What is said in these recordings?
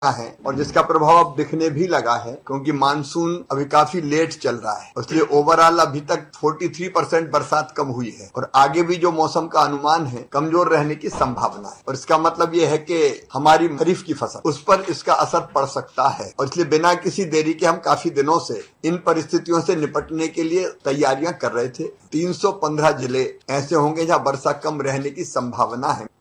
है और जिसका प्रभाव अब दिखने भी लगा है क्योंकि मानसून अभी काफी लेट चल रहा है इसलिए ओवरऑल अभी तक 43 परसेंट बरसात कम हुई है और आगे भी जो मौसम का अनुमान है कमजोर रहने की संभावना है और इसका मतलब ये है कि हमारी खरीफ की फसल उस पर इसका असर पड़ सकता है और इसलिए बिना किसी देरी के हम काफी दिनों से इन परिस्थितियों से निपटने के लिए तैयारियां कर रहे थे 315 जिले ऐसे होंगे जहां वर्षा कम रहने की संभावना है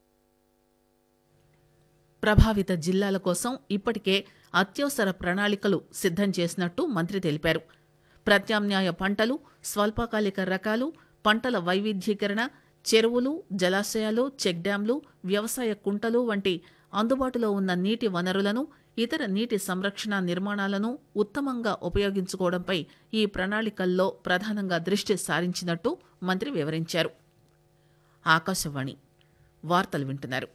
ప్రభావిత జిల్లాల కోసం ఇప్పటికే అత్యవసర ప్రణాళికలు సిద్ధం చేసినట్టు మంత్రి తెలిపారు ప్రత్యామ్నాయ పంటలు స్వల్పకాలిక రకాలు పంటల వైవిధ్యీకరణ చెరువులు జలాశయాలు చెక్ డ్యాంలు వ్యవసాయ కుంటలు వంటి అందుబాటులో ఉన్న నీటి వనరులను ఇతర నీటి సంరక్షణ నిర్మాణాలను ఉత్తమంగా ఉపయోగించుకోవడంపై ఈ ప్రణాళికల్లో ప్రధానంగా దృష్టి సారించినట్టు మంత్రి వివరించారు ఆకాశవాణి వార్తలు వింటున్నారు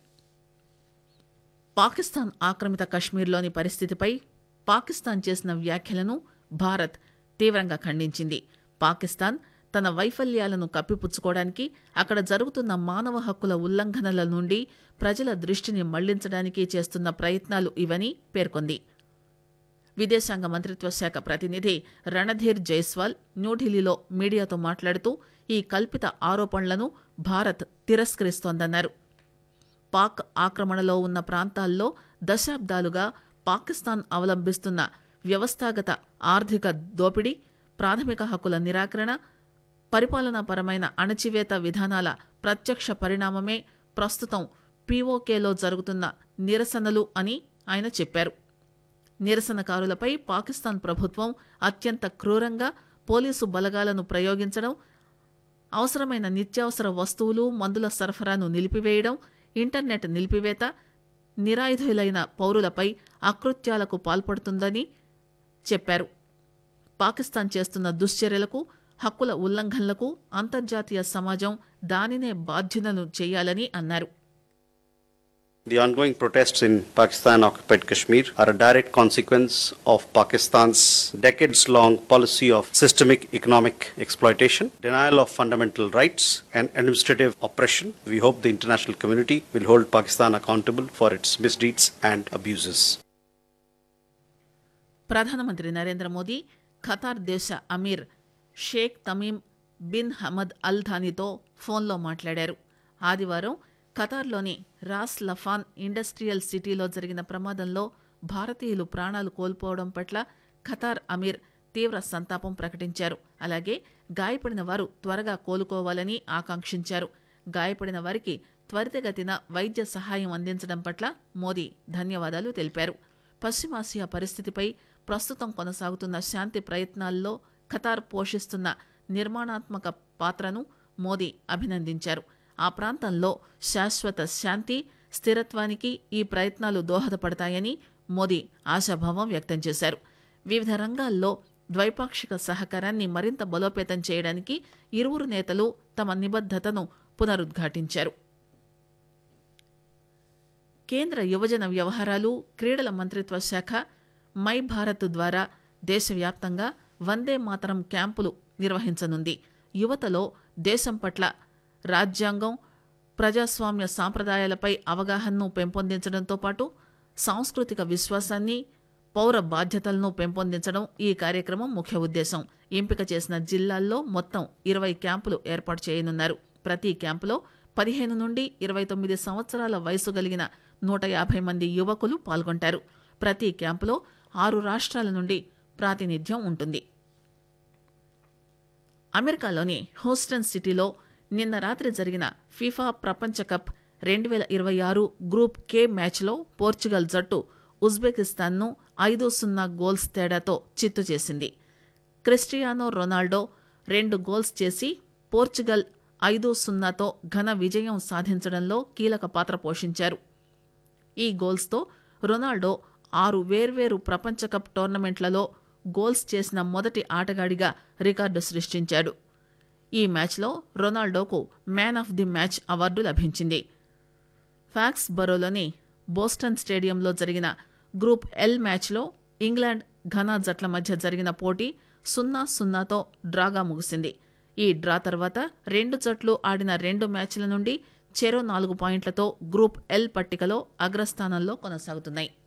పాకిస్తాన్ ఆక్రమిత కశ్మీర్లోని పరిస్థితిపై పాకిస్తాన్ చేసిన వ్యాఖ్యలను భారత్ తీవ్రంగా ఖండించింది పాకిస్తాన్ తన వైఫల్యాలను కప్పిపుచ్చుకోవడానికి అక్కడ జరుగుతున్న మానవ హక్కుల ఉల్లంఘనల నుండి ప్రజల దృష్టిని మళ్లించడానికి చేస్తున్న ప్రయత్నాలు ఇవని పేర్కొంది విదేశాంగ మంత్రిత్వ శాఖ ప్రతినిధి రణధీర్ జైస్వాల్ న్యూఢిల్లీలో మీడియాతో మాట్లాడుతూ ఈ కల్పిత ఆరోపణలను భారత్ తిరస్కరిస్తోందన్నారు పాక్ ఆక్రమణలో ఉన్న ప్రాంతాల్లో దశాబ్దాలుగా పాకిస్తాన్ అవలంబిస్తున్న వ్యవస్థాగత ఆర్థిక దోపిడీ ప్రాథమిక హక్కుల నిరాకరణ పరిపాలనాపరమైన అణచివేత విధానాల ప్రత్యక్ష పరిణామమే ప్రస్తుతం పీఓకేలో జరుగుతున్న నిరసనలు అని ఆయన చెప్పారు నిరసనకారులపై పాకిస్తాన్ ప్రభుత్వం అత్యంత క్రూరంగా పోలీసు బలగాలను ప్రయోగించడం అవసరమైన నిత్యావసర వస్తువులు మందుల సరఫరాను నిలిపివేయడం ఇంటర్నెట్ నిలిపివేత నిరాయుధులైన పౌరులపై అకృత్యాలకు పాల్పడుతుందని చెప్పారు పాకిస్తాన్ చేస్తున్న దుశ్చర్యలకు హక్కుల ఉల్లంఘనలకు అంతర్జాతీయ సమాజం దానినే బాధ్యులను చేయాలని అన్నారు The ongoing protests in Pakistan occupied Kashmir are a direct consequence of Pakistan's decades long policy of systemic economic exploitation, denial of fundamental rights, and administrative oppression. We hope the international community will hold Pakistan accountable for its misdeeds and abuses. ప్రధానమంత్రి Narendra Modi Qatar దేశ అమీర్ Sheikh Tamim bin Hamad Al థానీతో ఫోన్లో మాట్లాడారు ఆదివారం ఖతార్లోని Ross Laffan industrial సిటీలో జరిగిన ప్రమాదంలో భారతీయులు ప్రాణాలు కోల్పోవడం పట్ల ఖతార్ అమీర్ తీవ్ర సంతాపం ప్రకటించారు అలాగే గాయపడిన వారు త్వరగా కోలుకోవాలని ఆకాంక్షించారు గాయపడిన వారికి త్వరితగతిన వైద్య సహాయం అందించడం పట్ల మోదీ ధన్యవాదాలు తెలిపారు పశ్చిమాసియా పరిస్థితిపై ప్రస్తుతం కొనసాగుతున్న శాంతి ప్రయత్నాల్లో ఖతార్ పోషిస్తున్న నిర్మాణాత్మక పాత్రను మోదీ అభినందించారు ఆ ప్రాంతంలో శాశ్వత శాంతి స్థిరత్వానికి ఈ ప్రయత్నాలు దోహదపడతాయని మోదీ ఆశాభావం వ్యక్తం చేశారు వివిధ రంగాల్లో ద్వైపాక్షిక సహకారాన్ని మరింత బలోపేతం చేయడానికి ఇరువురు నేతలు తమ నిబద్ధతను పునరుద్ఘాటించారు కేంద్ర యువజన వ్యవహారాలు క్రీడల మంత్రిత్వ శాఖ మై భారత్ ద్వారా దేశవ్యాప్తంగా వందే మాతరం క్యాంపులు నిర్వహించనుంది యువతలో దేశం పట్ల రాజ్యాంగం ప్రజాస్వామ్య సాంప్రదాయాలపై అవగాహనను పెంపొందించడంతో పాటు సాంస్కృతిక విశ్వాసాన్ని పౌర బాధ్యతలను పెంపొందించడం ఈ కార్యక్రమం ముఖ్య ఉద్దేశం ఎంపిక చేసిన జిల్లాల్లో మొత్తం ఇరవై క్యాంపులు ఏర్పాటు చేయనున్నారు ప్రతి క్యాంపులో పదిహేను నుండి ఇరవై తొమ్మిది సంవత్సరాల వయసు కలిగిన నూట యాభై మంది యువకులు పాల్గొంటారు ప్రతి క్యాంపులో ఆరు రాష్ట్రాల నుండి ప్రాతినిధ్యం ఉంటుంది అమెరికాలోని హూస్టన్ సిటీలో నిన్న రాత్రి జరిగిన ఫీఫా ప్రపంచ కప్ రెండు వేల ఇరవై ఆరు గ్రూప్ కే మ్యాచ్లో పోర్చుగల్ జట్టు ఉజ్బెకిస్తాన్ను ఐదు సున్నా గోల్స్ తేడాతో చిత్తు చేసింది క్రిస్టియానో రొనాల్డో రెండు గోల్స్ చేసి పోర్చుగల్ ఐదు సున్నాతో ఘన విజయం సాధించడంలో కీలక పాత్ర పోషించారు ఈ గోల్స్తో రొనాల్డో ఆరు వేర్వేరు ప్రపంచ కప్ టోర్నమెంట్లలో గోల్స్ చేసిన మొదటి ఆటగాడిగా రికార్డు సృష్టించాడు ఈ మ్యాచ్లో రొనాల్డోకు man of the match award లభించింది ఫ్యాక్స్ బరోలోని బోస్టన్ స్టేడియంలో జరిగిన గ్రూప్ ఎల్ మ్యాచ్లో ఇంగ్లాండ్ ఘనా జట్ల మధ్య జరిగిన పోటీ సున్నా సున్నాతో డ్రాగా ముగిసింది ఈ డ్రా తర్వాత రెండు జట్లు ఆడిన రెండు మ్యాచ్ల నుండి చెరో నాలుగు పాయింట్లతో గ్రూప్ ఎల్ పట్టికలో అగ్రస్థానంలో కొనసాగుతున్నాయి